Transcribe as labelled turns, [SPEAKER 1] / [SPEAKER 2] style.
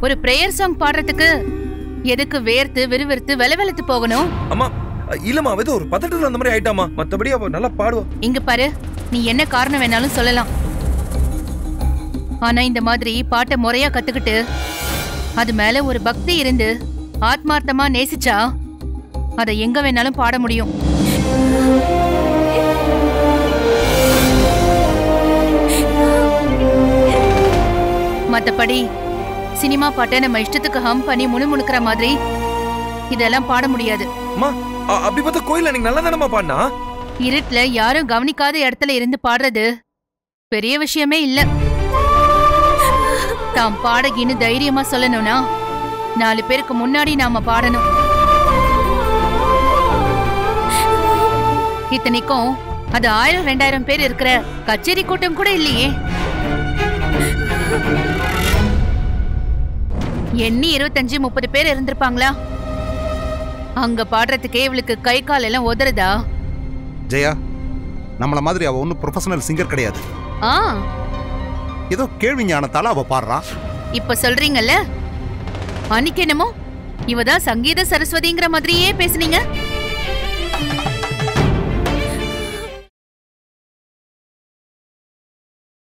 [SPEAKER 1] ஒரு prayer song பாடுறதுக்கு எதுக்கு வேர்த்து விறுவிறுத்து வெலவெலத்து போகணும்
[SPEAKER 2] அம்மா அ, இல்லம்மா அவ ஏதோ ஒரு பதட்டத்துல அந்த மாதிரி ஆயிட்டாமா மத்தபடி அவ நல்லா பாடுவா
[SPEAKER 1] இங்க பாரு நீ என்ன காரணம் வேணாலும் சொல்லலாம் ஆனா இந்த மாதிரி பாட்டை முறையா கத்துக்கிட்டு அது மேல ஒரு பக்தி இருந்து ஆத்மார்த்தமா நேசிச்சா அதை எங்க வேணாலும் பாட முடியும் மத்தபடி சினிமா பாட்டை நம்ம இஷ்டத்துக்கு ஹம் பண்ணி முணுமுணுக்கிற மாதிரி இதெல்லாம் பாட முடியாது
[SPEAKER 2] அம்மா அ, அப்படி பார்த்தா கோயில்ல எனக்கு நல்லா தானம்மா பாடினா
[SPEAKER 1] இருட்டுல யாரும் கவனிக்காத இடத்துல இருந்து பாடுறது பெரிய விஷயமே இல்ல தாம் பாடகின்னு தைரியமா சொல்லணும்னா நாலு பேருக்கு முன்னாடி நாம பாடணும் இத்தனைக்கும் அது ஆயிரம் ரெண்டாயிரம் பேர் இருக்கிற கச்சேரி கூட்டம் கூட இல்லையே எண்ணி இருபத்தஞ்சு முப்பது பேர் இருந்திருப்பாங்களா அங்க பாடுறதுக்கே இவளுக்கு கை கால் எல்லாம் உதறுதா
[SPEAKER 3] ஜெயா நம்மள மாதிரி அவ ஒன்றும் ப்ரொஃபஷனல் சிங்கர் கிடையாது
[SPEAKER 1] ஆ
[SPEAKER 3] ஏதோ கேள்வி ஞானத்தால அவ பாடுறா
[SPEAKER 1] இப்ப சொல்றீங்கல்ல அன்னைக்கு என்னமோ இவ தான் சங்கீத சரஸ்வதிங்கிற மாதிரியே பேசுனீங்க